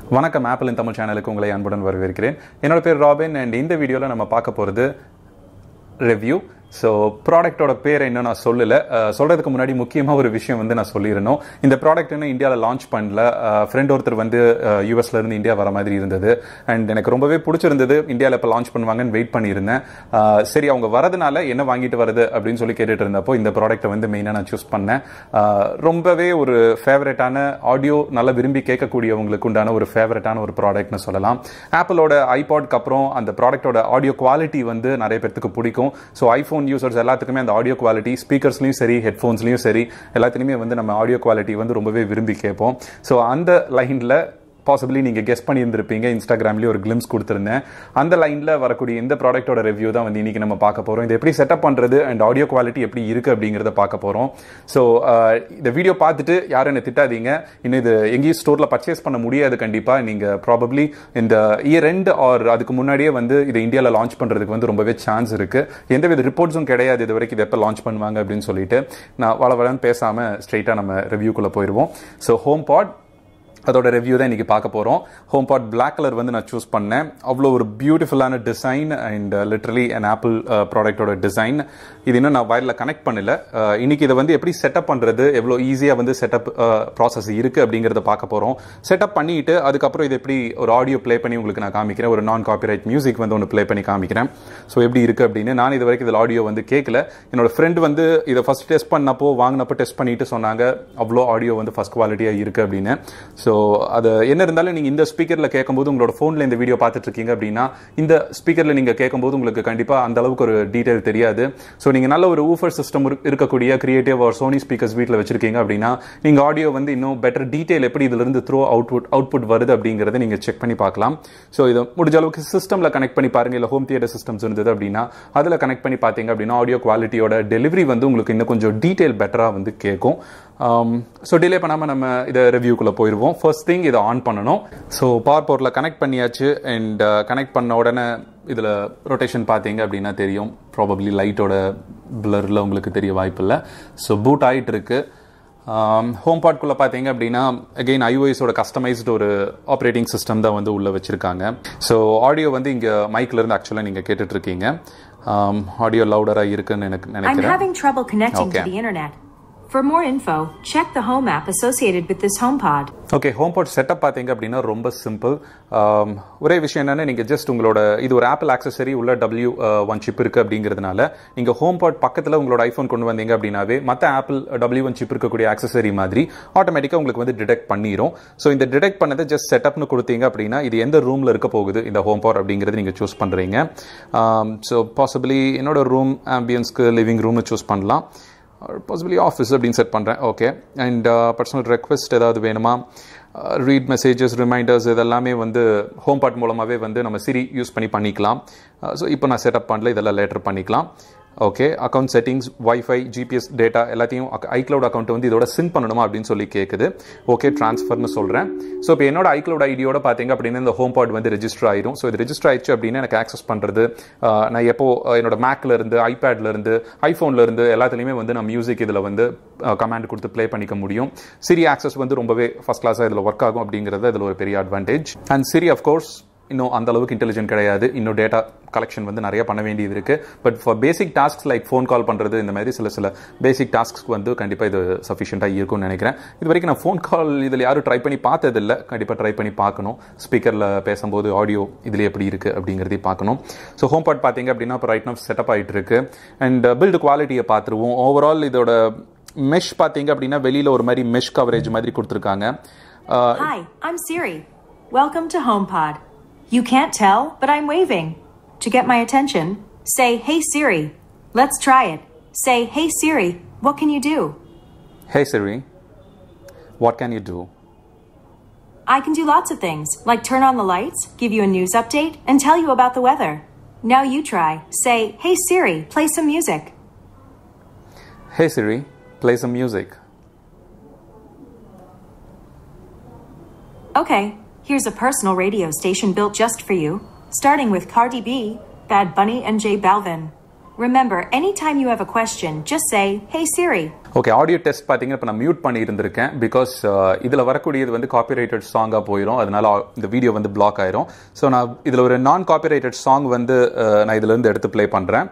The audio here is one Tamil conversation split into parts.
வணக்கம் ஆப்பிள் இன் தமிழ் சேனலுக்கு உங்களை அன்புடன் வரவேற்கிறேன் என்னோட பேர் ராபின் அண்ட் இந்த வீடியோவில் நம்ம பார்க்க போகிறது ரிவ்யூ ஸோ ப்ராடக்ட்டோட பேர் என்ன நான் சொல்லலை அஹ், சொல்றதுக்கு முன்னாடி முக்கியமாக ஒரு விஷயம் வந்து நான் சொல்லிடணும் இந்த ப்ராடக்ட் இன்னும் இந்தியாவில் லான்ச் பண்ணல ஃப்ரெண்ட் ஒருத்தர் வந்து யூஎஸ்ல இருந்து இந்தியா வர மாதிரி இருந்தது அண்ட் எனக்கு ரொம்பவே பிடிச்சிருந்தது இந்தியாவில் இப்போ லான்ச் பண்ணுவாங்கன்னு வெயிட் பண்ணியிருந்தேன் அஹ், சரி அவங்க வரதுனால என்ன வாங்கிட்டு வருது அப்படின்னு சொல்லி கேட்டுட்டு இருந்தப்போ இந்த ப்ராடக்ட்டை வந்து மெயினாக நான் சூஸ் பண்ணேன் அஹ், ரொம்பவே ஒரு ஃபேவரட்டான ஆடியோ நல்லா விரும்பி கேட்கக்கூடியவங்களுக்கு உண்டான ஒரு ஃபேவரட்டான ஒரு ப்ராடக்ட்னு சொல்லலாம் ஆப்பிளோட ஐபாட்க்கு அப்புறம் அந்த ப்ராடக்ட்டோட ஆடியோ குவாலிட்டி வந்து நிறைய பேர்த்துக்கு பிடிக்கும் ஸோ ஐஃபோன் யூசர்ஸ் எல்லாத்துக்குமே அந்த ஆடியோ குவாலிட்டி ஸ்பீக்கர்ஸ்லையும் சரி ஹெட்ஃபோன்ஸ்லையும் சரி எல்லாத்துலேயுமே வந்து நம்ம ஆடியோ குவாலிட்டி வந்து ரொம்பவே விரும்பி கேட்போம் ஸோ அந்த லைனில் பாசிபிளி நீங்கள் கெஸ் பண்ணியிருந்திருப்பீங்க இன்ஸ்டாகிராம்லேயே ஒரு கிளிம்ஸ் கொடுத்துருந்தேன் அந்த லைனில் வரக்கூடிய இந்த ப்ராடக்ட்டோட ரிவ்யூ தான் வந்து இன்னைக்கு நம்ம பார்க்க போகிறோம் இது எப்படி செட்டப் பண்ணுறது அண்ட் ஆடியோ குவாலிட்டி எப்படி இருக்குது அப்படிங்கிறத பார்க்க போகிறோம் ஸோ இந்த வீடியோ பார்த்துட்டு யாரும் என்ன திட்டாதீங்க இன்னும் இது எங்கேயும் ஸ்டோரில் பர்ச்சேஸ் பண்ண முடியாது கண்டிப்பாக நீங்கள் ப்ராபப்ளி இந்த இயர் ரெண்டு ஆர் அதுக்கு முன்னாடியே வந்து இது இந்தியாவில் லான்ச் பண்ணுறதுக்கு வந்து ரொம்பவே சான்ஸ் இருக்குது எந்தவித ரிப்போர்ட்ஸும் கிடையாது இது வரைக்கும் இது எப்போ லான்ச் பண்ணுவாங்க அப்படின்னு சொல்லிட்டு நான் வள வளன்னு பேசாமல் ஸ்ட்ரைட்டாக நம்ம ரிவ்யூக்குள்ளே போயிடுவோம் ஸோ ஹோம் பாட் அதோட ரிவ்யூ தான் இன்னைக்கு பார்க்க போகிறோம் ஹோம் பாட் பிளாக் கலர் வந்து நான் சூஸ் பண்ணேன் அவ்வளோ ஒரு பியூட்டிஃபுல்லான design and literally an Apple ப்ராடக்டோட டிசைன் இது இன்னும் நான் வயரில் கனெக்ட் பண்ணல அஹ், இன்னைக்கு இதை வந்து எப்படி செட்டப் பண்ணுறது எவ்வளோ ஈஸியாக வந்து செட்டப் ப்ராசஸ் இருக்குது அப்படிங்கிறத பார்க்க போகிறோம் செட்டப் பண்ணிட்டு அதுக்கப்புறம் இது எப்படி ஒரு ஆடியோ ப்ளே பண்ணி உங்களுக்கு நான் காமிக்கிறேன் ஒரு நான் காப்பிரைட் மியூசிக் வந்து ஒன்று ப்ளே பண்ணி காமிக்கிறேன் ஸோ எப்படி இருக்குது அப்படின்னு நான் இது வரைக்கும் இதில் ஆடியோ வந்து கேட்கல என்னோட ஃப்ரெண்ட் வந்து இதை ஃபர்ஸ்ட் டெஸ்ட் பண்ணப்போ வாங்கினப்போ டெஸ்ட் பண்ணிட்டு சொன்னாங்க அவ்வளோ ஆடியோ வந்து ஃபர்ஸ்ட் குவாலிட்டியாக இருக்குது அப்படின்னு ஸோ அது என்ன இருந்தாலும் நீங்கள் இந்த ஸ்பீக்கரில் கேட்கும்போது உங்களோட ஃபோனில் இந்த வீடியோ பார்த்துட்டு இருக்கீங்க அப்படின்னா இந்த ஸ்பீக்கரில் நீங்கள் கேட்கும்போது உங்களுக்கு கண்டிப்பாக அந்த அளவுக்கு ஒரு டீட்டெயில் தெரியாது ஸோ நீங்கள் நல்ல ஒரு ஊஃபர் சிஸ்டம் இருக்கக்கூடிய கிரியேட்டிவ் ஒரு சோனி ஸ்பீக்கர்ஸ் வீட்டில் வச்சிருக்கீங்க அப்படின்னா நீங்கள் ஆடியோ வந்து இன்னும் பெட்டர் டீட்டெயில் எப்படி இதிலிருந்து த்ரோ அவுட்புட் அவுட்புட் வருது அப்படிங்கிறத நீங்கள் செக் பண்ணி பார்க்கலாம் ஸோ இதை முடிஞ்ச அளவுக்கு சிஸ்டமில் கனெக்ட் பண்ணி பாருங்க இல்லை ஹோம் தியேட்டர் சிஸ்டம்ஸ் இருந்தது அப்படின்னா அதில் கனெக்ட் பண்ணி பார்த்தீங்க அப்படின்னா ஆடியோ குவாலிட்டியோட டெலிவரி வந்து உங்களுக்கு இன்னும் கொஞ்சம் டீட்டெயில் பெட்டராக வந்து கேட்கும் ஸோ டிலே பண்ணாமல் நம்ம இதை ரிவ்யூக்குள்ளே போயிடுவோம் ஃபர்ஸ்ட் திங் இதை ஆன் பண்ணணும் ஸோ பவர் போர்ட்டில் கனெக்ட் பண்ணியாச்சு அண்ட் கனெக்ட் பண்ண உடனே இதில் ரொட்டேஷன் பார்த்தீங்க அப்படின்னா தெரியும் ப்ராபப்ளி லைட்டோட பிளரில் உங்களுக்கு தெரிய வாய்ப்பில்லை ஸோ பூட் ஆகிட்டு இருக்கு ஹோம் பாட்குள்ளே பார்த்தீங்க அப்படின்னா அகெயின் ஐஓஎஸோட கஸ்டமைஸ்டு ஒரு ஆப்ரேட்டிங் சிஸ்டம் தான் வந்து உள்ளே வச்சுருக்காங்க ஸோ ஆடியோ வந்து இங்கே மைக்லேருந்து ஆக்சுவலாக நீங்கள் கேட்டுட்ருக்கீங்க ஆடியோ லவுடராக இருக்குன்னு எனக்கு I'm நினைக்கிறேன் having trouble connecting Okay. to the internet. For more info, check the home app associated with this HomePod. Okay home pod setup பார்த்தீங்க அப்படின்னா ரொம்ப சிம்பிள் ஒரே விஷயம் என்னன்னா நீங்கள் ஜஸ்ட் உங்களோட இது ஒரு ஆப்பிள் ஆக்சசரி உள்ள டபிள்யூ ஒன் சிப் இருக்குது அப்படிங்கிறதுனால நீங்கள் ஹோம் பாட் பக்கத்தில் உங்களோட ஐஃபோன் கொண்டு வந்தீங்க அப்படின்னாவே மற்ற ஆப்பிள் டபிள்யூ ஒன் சிப் இருக்கக்கூடிய ஆக்சசரி மாதிரி ஆட்டோமேட்டிக்காக உங்களுக்கு வந்து டிடெக்ட் பண்ணிடும் ஸோ இந்த டிடெக்ட் பண்ணதை ஜஸ்ட் செட்டப்னு கொடுத்தீங்க அப்படின்னா இது எந்த ரூமில் இருக்க போகுது இந்த ஹோம் பாட் அப்படிங்கிறது நீங்கள் சூஸ் பண்ணுறீங்க ஸோ பாசிபிளி என்னோட ரூம் ஆம்பியன்ஸ்க்கு லிவிங் ரூம்னு சூஸ் பண்ணலாம் பாசிபிளி ஆஃபீஸ் அப்படின்னு செட் பண்ணுறேன் ஓகே அண்ட் பர்சனல் ரெக்வெஸ்ட் ஏதாவது வேணுமா ரீட் மெசேஜஸ் ரிமைண்டர்ஸ் இதெல்லாமே வந்து ஹோம் பாட் மூலமாகவே வந்து நம்ம சிரி யூஸ் பண்ணி பண்ணிக்கலாம் ஸோ இப்போ நான் செட்டப் பண்ணல இதெல்லாம் லேட்டர் பண்ணிக்கலாம் okay account settings wifi GPS data எல்லாத்தையும் ஐக்ளவுட் அக்கௌண்ட் வந்து இதோட சின் பண்ணணுமா அப்படின்னு சொல்லி கேட்குது ஓகே ட்ரான்ஸ்ஃபர்னு சொல்கிறேன் ஸோ இப்போ என்னோட ஐக்ளவுட் ஐடியோட பார்த்தீங்க அப்படின்னா இந்த ஹோம் பாட் வந்து ரெஜிஸ்டர் ஆயிரும் ஸோ இது ரெஜிஸ்டர் ஆயிடுச்சு அப்படின்னா எனக்கு ஆக்சஸ் பண்ணுறது நான் எப்போ அஹ், என்னோட மேக்ல இருந்து ஐபேட்ல இருந்து ஐஃபோன்ல இருந்து எல்லாத்துலேயுமே வந்து நான் மியூசிக் இதில் வந்து கமாண்ட் கொடுத்து ப்ளே பண்ணிக்க முடியும் சிரி ஆக்சஸ் வந்து ரொம்பவே ஃபர்ஸ்ட் கிளாஸாக இதில் ஒர்க் ஆகும் அப்படிங்கிறது இதில் ஒரு பெரிய அட்வான்டேஜ் அண்ட் சிரி அஃப்கோர்ஸ் இன்னும் அந்த அளவுக்கு இன்டெலிஜென்ட் கிடையாது இன்னும் டேட்டா கலெக்ஷன் வந்து நிறைய பண்ண வேண்டியது இருக்கு but for basic tasks like phone call பண்ணுறது இந்த மாதிரி சில சில பேசிக் டாஸ்க்ஸ்க்கு வந்து கண்டிப்பாக இது சஃபிஷியண்ட்டாக இருக்கும்னு நினைக்கிறேன் இது வரைக்கும் நான் ஃபோன் கால் இதில் யாரும் ட்ரை பண்ணி பார்த்ததில்ல கண்டிப்பாக ட்ரை பண்ணி பார்க்கணும் ஸ்பீக்கரில் பேசும்போது ஆடியோ இதில் எப்படி இருக்குது அப்படிங்கிறதையும் பார்க்கணும் ஸோ ஹோம் பாட் பார்த்தீங்க அப்படின்னா இப்போ ரைட் நவ் செட்டப் ஆகிட்டு இருக்கு அண்ட் பில்டு குவாலிட்டியை பார்த்துருவோம் ஓவரால் இதோட மெஷ் பார்த்தீங்க அப்படின்னா வெளியில் ஒரு மாதிரி மெஷ் கவரேஜ் மாதிரி கொடுத்துருக்காங்க Hi, I'm Siri. Welcome to HomePod. You can't tell, but I'm waving. To get my attention, say, Hey Siri. Let's try it. Say, Hey Siri, what can you do? Hey Siri what can you do I can do lots of things, like turn on the lights, give you a news update, and tell you about the weather. Now you try. Say, Hey Siri, play some music. Hey Siri, play some music. Okay, here's a personal radio station built just for you, starting with Cardi B, Bad Bunny, and J Balvin. Remember, anytime you have a question, just say, Hey Siri. Okay audio test பார்த்தீங்கன்னா இப்போ நான் மியூட் பண்ணி இருந்திருக்கேன் பிகாஸ் இதில் வரக்கூடியது வந்து காப்பிரைட்டட் சாங்காக போயிடும் அதனால இந்த வீடியோ வந்து பிளாக் ஆயிரும் ஸோ நான் இதில் ஒரு நான் காப்பிரைட்டட் சாங் வந்து அஹ், நான் இதுல இருந்து எடுத்து ப்ளே பண்ணுறேன்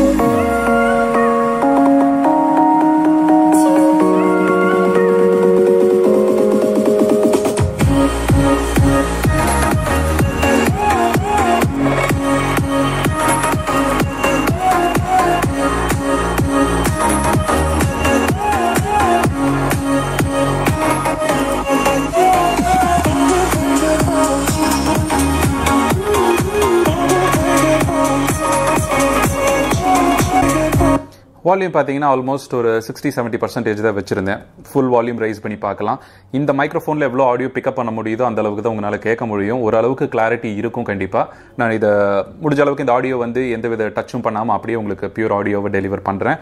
வால்யூம் பார்த்தீங்கன்னா ஆல்மோஸ்ட் ஒரு சிக்ஸ்டி செவன்ட்டி பர்சன்டேஜ் தான் வச்சிருந்தேன் ஃபுல் வால்யூம் ரைஸ் பண்ணி பார்க்கலாம் இந்த மைக்ரோஃபோனில் எவ்வளோ ஆடியோ பிக்கப் பண்ண முடியுதோ அந்த அளவுக்கு தான் உங்களால் கேட்க முடியும் ஓரளவுக்கு கிளாரிட்டி இருக்கும் கண்டிப்பாக நான் இதை முடிஞ்ச அளவுக்கு இந்த ஆடியோ வந்து எந்த வித டச்சும் பண்ணாமல் அப்படியே உங்களுக்கு பியூர் ஆடியோவை டெலிவர் பண்ணுறேன்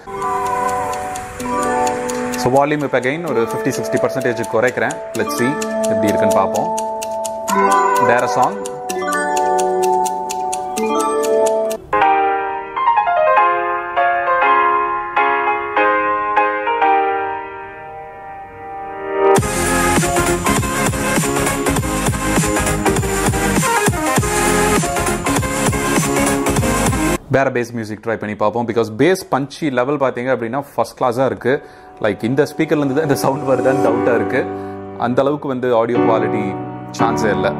ஸோ வால்யூம் இப்போ அகைன் ஒரு ஃபிஃப்டி சிக்ஸ்டி பர்சன்டேஜ் குறைக்கிறேன் லெட் சி எப்படி இருக்குன்னு பார்ப்போம் வேற சாங் வேற பேஸ் மியூசிக் ட்ரை பண்ணி பார்ப்போம் பிகாஸ் பேஸ் பஞ்சி லெவல் பார்த்தீங்க அப்படின்னா ஃபர்ஸ்ட் கிளாஸாக இருக்கு லைக் இந்த ஸ்பீக்கர்லேருந்து தான் இந்த சவுண்ட் வருதான்னு டவுட்டாக இருக்கு அந்த அளவுக்கு வந்து ஆடியோ குவாலிட்டி சான்ஸே இல்லை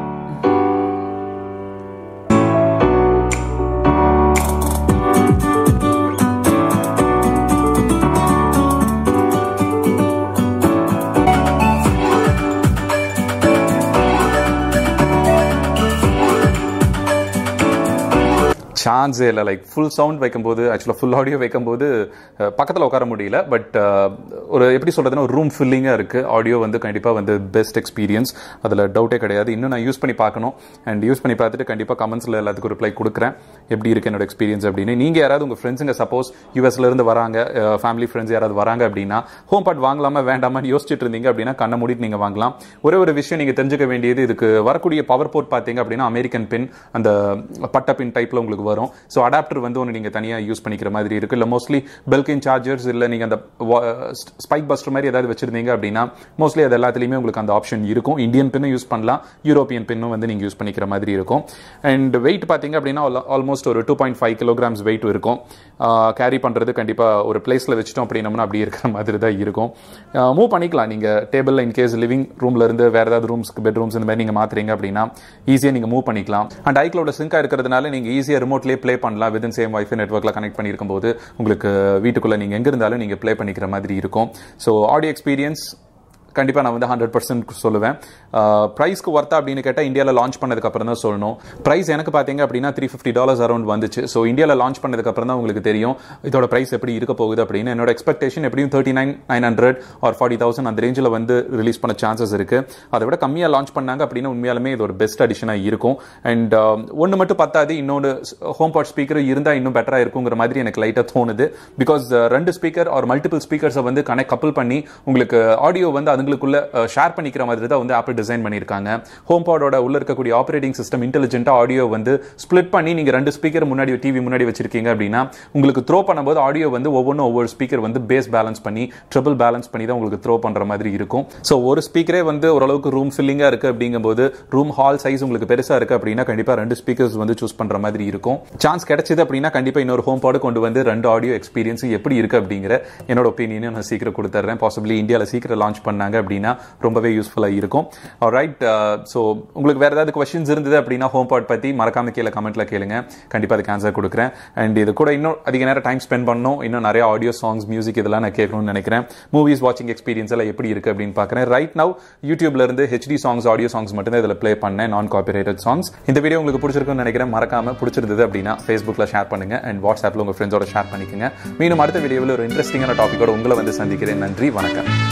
சான்ஸே இல்லை லைக் ஃபுல் சவுண்ட் வைக்கும்போது ஆக்சுவலாக ஃபுல் ஆடியோ வைக்கும்போது பக்கத்தில் உட்கார முடியல பட் ஒரு எப்படி சொல்கிறதுனா ஒரு ரூம் ஃபில்லிங்காக இருக்குது ஆடியோ வந்து கண்டிப்பாக வந்து பெஸ்ட் எக்ஸ்பீரியன்ஸ் அதில் டவுட்டே கிடையாது இன்னும் நான் யூஸ் பண்ணி பார்க்கணும் அண்ட் யூஸ் பண்ணி பார்த்துட்டு கண்டிப்பாக கமெண்ட்ஸில் எல்லாத்துக்கும் ரிப்ளை கொடுக்குறேன் எப்படி இருக்கு என்னோட எக்ஸ்பீரியன்ஸ் அப்படின்னு நீங்கள் யாராவது உங்கள் ஃப்ரெண்ட்ஸுங்க சப்போஸ் யூஎஸ்லேருந்து வராங்க ஃபேமிலி ஃப்ரெண்ட்ஸ் யாராவது வராங்க அப்படின்னா ஹோம் பாட் வாங்கலாமா வேண்டாமான்னு யோசிச்சுட்டு இருந்தீங்க அப்படின்னா கண்ணை மூடிட்டு நீங்கள் வாங்கலாம் ஒரே ஒரு விஷயம் நீங்கள் தெரிஞ்சுக்க வேண்டியது இதுக்கு வரக்கூடிய பவர் போர்ட் பார்த்தீங்க அப்படின்னா அமெரிக்கன் பின் அந்த பட்ட பின் டைப்பில் உங்களுக்கு வரும் ஸோ அடாப்டர் வந்து ஒன்று நீங்கள் தனியாக யூஸ் பண்ணிக்கிற மாதிரி இருக்கு இல்லை மோஸ்ட்லி பெல்கின் சார்ஜர்ஸ் இல்லை நீங்கள் அந்த ஸ்பைக் பஸ்டர் மாதிரி ஏதாவது வச்சிருந்தீங்க அப்படின்னா மோஸ்ட்லி அது எல்லாத்துலேயுமே உங்களுக்கு அந்த ஆப்ஷன் இருக்கும் இந்தியன் பின்னும் யூஸ் பண்ணலாம் யூரோப்பியன் பின்னும் வந்து நீங்கள் யூஸ் பண்ணிக்கிற மாதிரி இருக்கும் அண்ட் வெயிட் பார்த்தீங்க அப்படின்னா ஆல்மோஸ்ட் ஒரு two point five kilograms weight இருக்கும் கேரி பண்ணுறது கண்டிப்பாக ஒரு பிளேஸில் வச்சுட்டோம் அப்படின்னம்னா அப்படி இருக்கிற மாதிரி தான் இருக்கும் மூவ் பண்ணிக்கலாம் நீங்கள் டேபிளில் இன்கேஸ் லிவிங் ரூம்ல இருந்து வேற ஏதாவது ரூம்ஸ்க்கு பெட்ரூம்ஸ் இந்த மாதிரி நீங்கள் மாத்துறீங்க அப்படின்னா ஈஸியாக நீங்கள் மூவ் பண்ணிக்கலாம் அண்ட் ஐக்ளோட சிங்காக இருக்கிறதுனால நீங்கள் ஈஸியாக ரிமோட்லேயே ப்ளே பண்ணலாம் வித்தின் சேம் வைஃபை நெட்ஒர்க்கில் கனெக்ட் பண்ணியிருக்கும் போது உங்களுக்கு வீட்டுக்குள்ளே நீங்கள் எங்கே இருந்தாலும் நீங்கள் ப்ளே பண்ணிக்கிற மாதிரி இருக்கும் ஸோ ஆடியோ எக்ஸ்பீரியன்ஸ் கண்டிப்பாக நான் வந்து ஹண்ட்ரட் பர்சன்ட் சொல்லுவேன் ப்ரைஸ்க்கு ஒர்த்தா அப்படின்னு கேட்டால் இந்தியாவில் லான்ச் பண்ணதுக்கு அப்புறம் தான் சொல்லணும் ப்ரைஸ் எனக்கு பார்த்தீங்க அப்படின்னா த்ரீ ஃபிஃப்டி டாலர்ஸ் அரௌண்ட் வந்துச்சு ஸோ இந்தியாவில் லான்ச் பண்ணதுக்கு அப்புறம் தான் உங்களுக்கு தெரியும் இதோட ப்ரைஸ் எப்படி இருக்க போகுது அப்படின்னு என்னோட எக்ஸ்பெக்டேஷன் எப்படியும் thirty nine nine hundred or forty thousand அந்த ரேஞ்சில் வந்து ரிலீஸ் பண்ண சான்சஸ் இருக்கு அதை விட கம்மியாக லான்ச் பண்ணாங்க அப்படின்னா உண்மையாலுமே இது ஒரு பெஸ்ட் அடிஷனாக இருக்கும் அண்ட் ஒன்று மட்டும் பத்தாது இன்னொன்று ஹோம் பாட் ஸ்பீக்கர் இருந்தால் இன்னும் பெட்டராக இருக்குங்கிற மாதிரி எனக்கு லைட்டாக தோணுது பிகாஸ் ரெண்டு ஸ்பீக்கர் ஆர் மல்டிபிள் ஸ்பீக்கர்ஸை வந்து கனெக்ட் கப்பல் பண்ணி உங்களுக்கு ஆடியோ வந்து அதுங்களுக்குள்ள ஷேர் பண்ணிக்கிற மாதிரி தான் வந்து ஆப்பிள் டிசைன் பண்ணியிருக்காங்க ஹோம் பாடோட உள்ள இருக்கக்கூடிய ஆப்ரேட்டிங் சிஸ்டம் இன்டெலிஜென்ட்டாக ஆடியோ வந்து ஸ்ப்ளிட் பண்ணி நீங்கள் ரெண்டு ஸ்பீக்கர் முன்னாடி டிவி முன்னாடி வச்சிருக்கீங்க அப்படின்னா உங்களுக்கு த்ரோ பண்ணும்போது ஆடியோ வந்து ஒவ்வொன்றும் ஒவ்வொரு ஸ்பீக்கர் வந்து பேஸ் பேலன்ஸ் பண்ணி ட்ரிபிள் பேலன்ஸ் பண்ணி தான் உங்களுக்கு த்ரோ பண்ணுற மாதிரி இருக்கும் ஸோ ஒரு ஸ்பீக்கரே வந்து ஓரளவுக்கு ரூம் ஃபில்லிங்காக இருக்குது அப்படிங்கும்போது ரூம் ஹால் சைஸ் உங்களுக்கு பெருசாக இருக்குது அப்படின்னா கண்டிப்பாக ரெண்டு ஸ்பீக்கர்ஸ் வந்து சூஸ் பண்ணுற மாதிரி இருக்கும் சான்ஸ் கிடைச்சது அப்படின்னா கண்டிப்பாக இன்னொரு ஹோம் பாடு கொண்டு வந்து ரெண்டு ஆடியோ எக்ஸ்பீரியன்ஸ் எப்படி இருக்குது அப்படிங்கிற என்னோட ஒப்பீனியனை நான் சீக்கிரம் கொடுத்துட்றேன் பாசிபிளி இந்தியாவில் சீக்கிரம் லான்ச் பண்ணாங்க அப்படின்னா ரொம்பவே யூஸ்ஃபுல்லாக இருக்கும் ரைட் ஸோ உங்களுக்கு வேறு ஏதாவது கொஸ்டின்ஸ் இருந்தது அப்படின்னா ஹோம் பாட் பற்றி மறக்காம கீழே கமெண்ட்ல கேளுங்க கண்டிப்பாக அதுக்கு ஆன்சர் கொடுக்குறேன் அண்ட் இது கூட இன்னும் அதிக நேரம் டைம் ஸ்பெண்ட் பண்ணணும் இன்னும் நிறைய ஆடியோ சாங்ஸ் மியூசிக் இதெல்லாம் நான் கேட்கணும்னு நினைக்கிறேன் மூவிஸ் வாட்சிங் எக்ஸ்பீரியன்ஸ் எல்லாம் எப்படி இருக்கு அப்படின்னு பார்க்குறேன் ரைட் நவ் யூடியூப்ல இருந்து ஹெச்டி சாங்ஸ் ஆடியோ சாங்ஸ் மட்டும் தான் இதில் ப்ளே பண்ணேன் நான் காப்பிரைட்டட் சாங்ஸ் இந்த வீடியோ உங்களுக்கு பிடிச்சிருக்குன்னு நினைக்கிறேன் மறக்காம பிடிச்சிருந்தது அப்படின்னா ஃபேஸ்புக்கில் ஷேர் பண்ணுங்க அண்ட் வாட்ஸ்அப்பில் உங்கள் ஃப்ரெண்ட்ஸோட ஷேர் பண்ணிக்கோங்க மீண்டும் அடுத்த வீடியோவில் ஒரு இன்ட்ரெஸ்டிங்கான டாப்பிக்கோட உங்களை வந்து சந்திக்கிறேன் நன்றி வணக்கம்